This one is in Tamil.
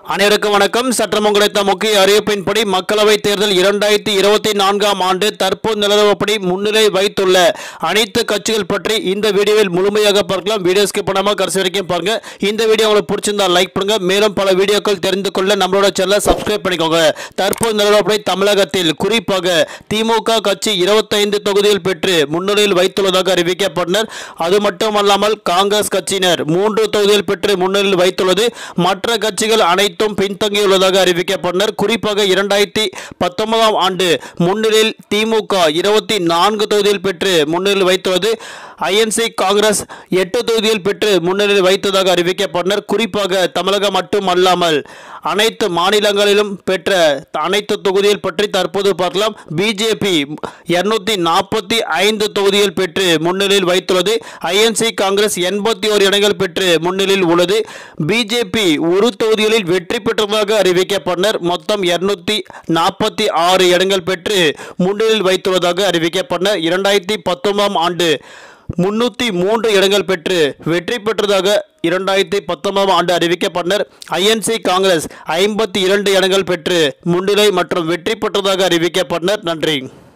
அனைவருக்கும் வணக்கம் சற்றம் கிடைத்த முக்கிய அறிவிப்பின்படி மக்களவைத் தேர்தல் இரண்டாயிரத்தி இருபத்தி நான்காம் ஆண்டு தற்போது நிலவரப்படி முன்னிலை வைத்துள்ள அனைத்து கட்சிகள் பற்றி இந்த வீடியோவில் முழுமையாக பார்க்கலாம் வீடியோ ஸ்கிப் பண்ணாம கடைசி வரைக்கும் பாருங்க இந்த வீடியோ உங்களுக்கு பிடிச்சிருந்தா லைக் பண்ணுங்க மேலும் பல வீடியோக்கள் தெரிந்து கொள்ள நம்மளோட சேனலை சப்ஸ்கிரைப் பண்ணிக்கோங்க தற்போது நிலவரப்படி தமிழகத்தில் குறிப்பாக திமுக கட்சி இருபத்தைந்து தொகுதியில் பெற்று முன்னிலையில் வைத்துள்ளதாக அறிவிக்கப்பட்டனர் அது மட்டுமல்லாமல் காங்கிரஸ் கட்சியினர் மூன்று தொகுதியில் பெற்று முன்னிலையில் வைத்துள்ளது மற்ற கட்சிகள் அனைத்தும் பின்தங்கியுள்ளதாக அறிவிக்கப்பட்டனர் குறிப்பாக இரண்டாயிரத்தி பத்தொன்பதாம் ஆண்டு முன்னிலையில் திமுக இருபத்தி நான்கு தொகுதியில் பெற்று முன்னிலையில் வைத்துள்ளது ஐஎன்சி காங்கிரஸ் எட்டு தொகுதியில் பெற்று முன்னிலையில் வைத்ததாக அறிவிக்கப்பட்டனர் குறிப்பாக தமிழகம் மட்டுமல்லாமல் அனைத்து மாநிலங்களிலும் பெற்ற அனைத்து தொகுதியில் பற்றி தற்போது பார்க்கலாம் பிஜேபி இருநூத்தி நாற்பத்தி ஐந்து தொகுதியில் பெற்று முன்னிலையில் வைத்துள்ளது ஐஎன்சி காங்கிரஸ் எண்பத்தி ஒரு இடங்கள் பெற்று முன்னிலையில் உள்ளது பிஜேபி ஒரு தொகுதிகளில் வெற்றி பெற்றதாக அறிவிக்கப்பட்டனர் மொத்தம் இருநூத்தி நாற்பத்தி ஆறு இடங்கள் பெற்று முன்னிலையில் வைத்துள்ளதாக அறிவிக்கப்பட்டனர் இரண்டாயிரத்தி பத்தொன்பதாம் ஆண்டு முன்னூற்றி மூன்று இடங்கள் பெற்று வெற்றி பெற்றதாக இரண்டாயிரத்தி பத்தொன்பதாம் ஆண்டு அறிவிக்கப்பட்டனர் ஐஎன்சி காங்கிரஸ் ஐம்பத்தி இரண்டு இடங்கள் பெற்று முன்னிலை மற்றும் வெற்றி பெற்றதாக அறிவிக்கப்பட்டனர் நன்றி